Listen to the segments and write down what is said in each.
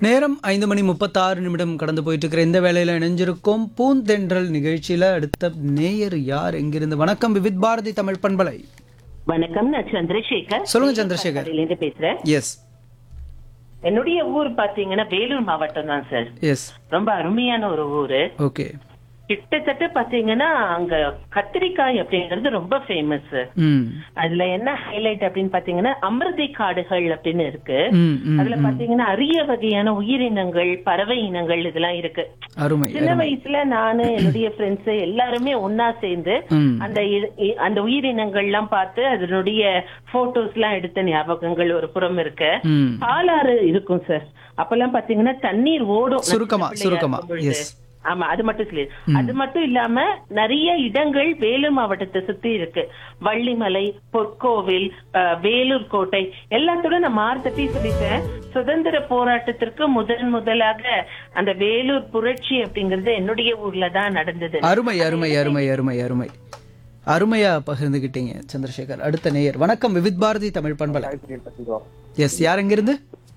நேரம் ஐந்து மணி முப்பத்தாறு நிமிடம் கடந்து போயிட்டு இருக்கிற இந்த வேலையில் இணைஞ்சிருக்கோம் பூந்தென்றல் நிகழ்ச்சியில் அடுத்த நேயர் யார் எங்கிருந்து வணக்கம் விவித் பாரதி தமிழ் பண்பலை வணக்கம் நான் சந்திரசேகர் சொல்லுங்க சந்திரசேகர் இருந்து பேசுறேன் எஸ் என்னுடைய ஊர் பாத்தீங்கன்னா வேலூர் மாவட்டம் தான் சார் எஸ் ரொம்ப அருமையான ஒரு ஊரு ஓகே கிட்டத்தட்ட பாத்தீங்கன்னா அங்க கத்திரிக்காய் அப்படிங்கிறது ரொம்ப ஃபேமஸ் ம் அதுல என்ன ஹைலைட் அப்படின்னு பாத்தீங்கன்னா அமிர்தி காடுகள் அப்படின்னு இருக்கு ம் ம் அதுல பாத்தீங்கன்னா அரிய வகையான உயிரினங்கள் பறவை இனங்கள் இதெல்லாம் இருக்கு அருமை சின்ன வயசுல நானு என்னுடைய ஃப்ரெண்ட்ஸ் எல்லாருமே ஒன்னா சேர்ந்து ம் அந்த இ- இ- அந்த உயிரினங்கள்லாம் பார்த்து அதனுடைய போட்டோஸ் எல்லாம் எடுத்த ஞாபகங்கள் ஒரு புறம் இருக்கு ம் பாலாறு இருக்கும் சார் அப்பெல்லாம் பாத்தீங்கன்னா தண்ணீர் ஓடும் சுருக்கமா, சின்ன பிள்ளையா சுருக்கமா, இருக்கும் பொழுது. yes. ஆமா அது மட்டும் சொல்லி அது மட்டும் இல்லாம நிறைய இடங்கள் வேலூர் மாவட்டத்தை சுத்தி இருக்கு வள்ளிமலை பொற்கோவில் அஹ், வேலூர் கோட்டை எல்லாத்தோட நான் மார்த்தட்டி சொல்லிட்டேன் சுதந்திர போராட்டத்திற்கு முதன் முதலாக அந்த வேலூர் புரட்சி அப்படிங்கறது என்னுடைய ஊர்ல தான் நடந்தது அருமை அருமை அருமை அருமை அருமை அருமையா பகிர்ந்துகிட்டீங்க சந்திரசேகர் அடுத்த நேயர் வணக்கம் விவித் பாரதி தமிழ் பண்பலை எஸ் யார் எங்கிருந்து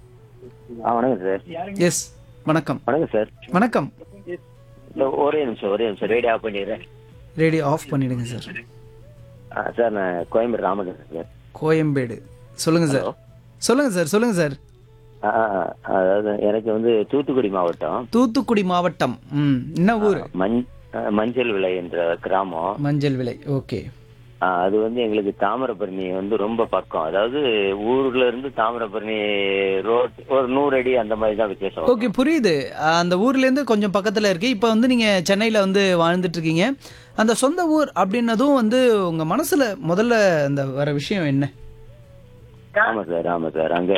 ஆ வணக்கம் சார் எஸ் வணக்கம் வணக்கம் சார் வணக்கம் இந்த ஒரே நிமிஷம் ஒரே நிமிஷம் ரேடியோ ஆஃப் பண்ணிடுறேன் ரேடியோ ஆஃப் பண்ணிடுங்க சார் ஆ, சார் நான் கோயம்பேடு ராமச்சந்திரன் சார் கோயம்பேடு சொல்லுங்க சார் சொல்லுங்க சார் சொல்லுங்க சார் ஆ, ஆ, அதாவது எனக்கு வந்து தூத்துக்குடி மாவட்டம் தூத்துக்குடி மாவட்டம் ம் என்ன ஊர் மஞ் ஆ, மஞ்சள் விளை என்ற கிராமம் மஞ்சள் விலை ஓகே ஆ, அது வந்து எங்களுக்கு தாமிரபரணி வந்து ரொம்ப பக்கம் அதாவது ஊர்ல இருந்து தாமிரபரணி ரோட் ஒரு நூறு அடி அந்த மாதிரி தான் வித்தியாசம் ஓகே புரியுது அந்த ஊர்ல இருந்து கொஞ்சம் பக்கத்துல இருக்கு இப்போ வந்து நீங்க சென்னையில வந்து வாழ்ந்துட்டு இருக்கீங்க அந்த சொந்த ஊர் அப்படின்னதும் வந்து உங்க மனசுல முதல்ல அந்த வர விஷயம் என்ன ஆமா சார் ஆமா சார் அங்க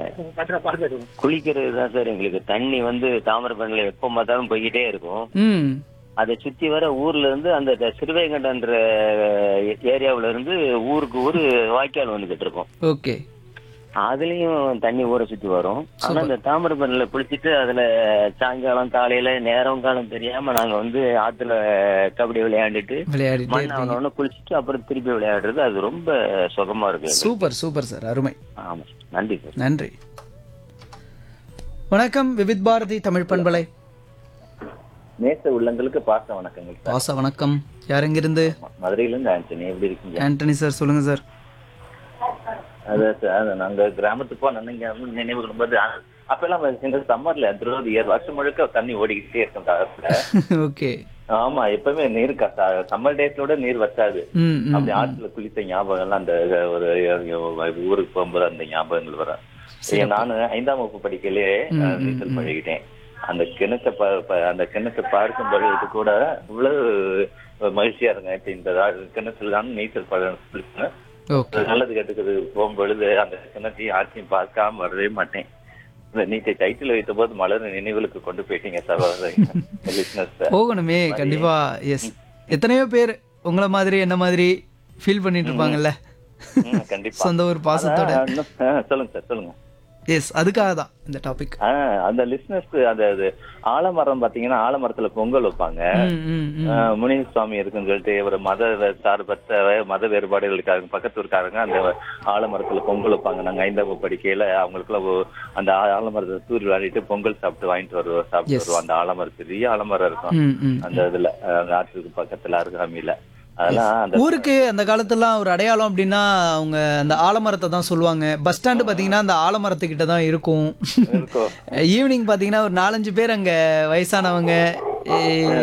குளிக்கிறது தான் சார் எங்களுக்கு தண்ணி வந்து தாமிரபரணில எப்போ பார்த்தாலும் போய்கிட்டே இருக்கும் ம் அதை சுத்தி வர ஊர்ல இருந்து அந்த த- சிறுவைகண்டன்ற ஏரியாவுல இருந்து ஊருக்கு ஊரு வாய்க்கால் வந்துகிட்டு இருக்கும் ஓகே அதுலயும் தண்ணி ஊரை சுத்தி வரும் ஆனா இந்த தாமிரபரணில குளிச்சிட்டு அதுல சாயங்காலம் காலையில நேரம் காலம் தெரியாம நாங்க வந்து ஆத்துல கபடி விளையாண்டுட்டு விளையாடிட்டே மண் இருக்கீங்க ஆனோன்னு குளிச்சுட்டு அப்புறம் திருப்பி விளையாடுறது அது ரொம்ப சுகமா இருக்கு எங்களுக்கு. சூப்பர் சூப்பர் சார் அருமை ஆமா நன்றி சார் நன்றி வணக்கம் விவித் பாரதி தமிழ் பண்பலை நேச உள்ளங்களுக்கு பாச வணக்கங்கள் சார் பாச வணக்கம் யார் எங்கிருந்து மதுரையில இருந்து ஆண்டனி எப்படி இருக்கீங்க ஆண்டனி சார் சொல்லுங்க சார் அதான் சார் அது நாங்க கிராமத்துக்கு போன நீங்க வந்து நினைவு வரும்போது அ- அப்பெல்லாம் இந்த சம்மர்ல த்ரூ இயர் வருஷம் முழுக்க தண்ணி ஓடிக்கிட்டே இருக்கும் காலத்துல ஓகே ஆமா எப்பவுமே நீர் சம்மர் டேஸ்லோட நீர் வச்சாது ம் ம் அப்படி ஆற்றுல குளித்த ஞாபகம் எல்லாம் அந்த ஒரு ஊருக்கு போகும்போது அந்த ஞாபகங்கள் வரும் ஏன் நானு ஐந்தாம் வகுப்பு படிக்கலே அஹ், நீச்சல் பழகிட்டேன் அந்த கிணத்தை ப- ப- அந்த கிணத்தை பார்க்கும் பொழுது கூட இவ்வளவு மகிழ்ச்சியா இருங்க இப்ப இந்த ஆ- கிணத்துல தான் நீச்சல் பழக ஓகே நல்லது கெட்டுக்குது போகும்பொழுது அந்த கிணத்தையும் ஆட்சியும் பார்க்காம வரவே மாட்டேன் இந்த நீச்சல் டைட்டில் வைத்த போது மலர் நினைவுகளுக்கு கொண்டு போயிட்டீங்க சகோதரர் போகணுமே கண்டிப்பா எஸ் எத்தனையோ பேர் உங்கள மாதிரி என்ன மாதிரி ஃபீல் பண்ணிட்டு இருப்பாங்கல்ல கண்டிப்பா சொந்த ஊர் பாசத்தோட அதான் இன்னும், ஆ, சொல்லுங்க சார் சொல்லுங்க எஸ் அதுக்காக தான் இந்த டாபிக் ஆஹ் அந்த லிஸ்னஸ்க்கு அந்த அது ஆலமரம் பாத்தீங்கன்னா ஆலமரத்துல பொங்கல் வைப்பாங்க ஆஹ் முனிய சுவாமி இருக்குன்னு சொல்லிட்டு ஒரு மத சார்பற்ற மத வேறுபாடுகளுக்காக பக்கத்து ஊருக்காரங்க அந்த ஆலமரத்துல பொங்கல் வைப்பாங்க நாங்க ஐந்தாம் வகுப்பு படிக்கையில அவங்களுக்குள்ள ஒ- அந்த ஆ- ஆலமரத்தை தூர் விளையாடிட்டு பொங்கல் சாப்பிட்டு வாங்கிட்டு வருவோம் சாப்பிட்டு Yes. வருவோம் அந்த ஆலமரம் பெரிய ஆலமரம் இருக்கும் ம் ம் அந்த இதுல அஹ் அந்த ஆற்றுக்கு பக்கத்துல அருகாமையில அதெல்லாம் அந்த ஊருக்கு அந்த காலத்துலாம் ஒரு அடையாளம் அப்படின்னா அவங்க அந்த ஆலமரத்தை தான் சொல்லுவாங்க பஸ் ஸ்டாண்டு பார்த்தீங்கன்னா அந்த ஆலமரத்துக்கிட்ட தான் இருக்கும் இருக்கும் ஈவினிங் பார்த்தீங்கன்னா ஒரு நாலஞ்சு பேர் அங்கே வயசானவங்க ஏ,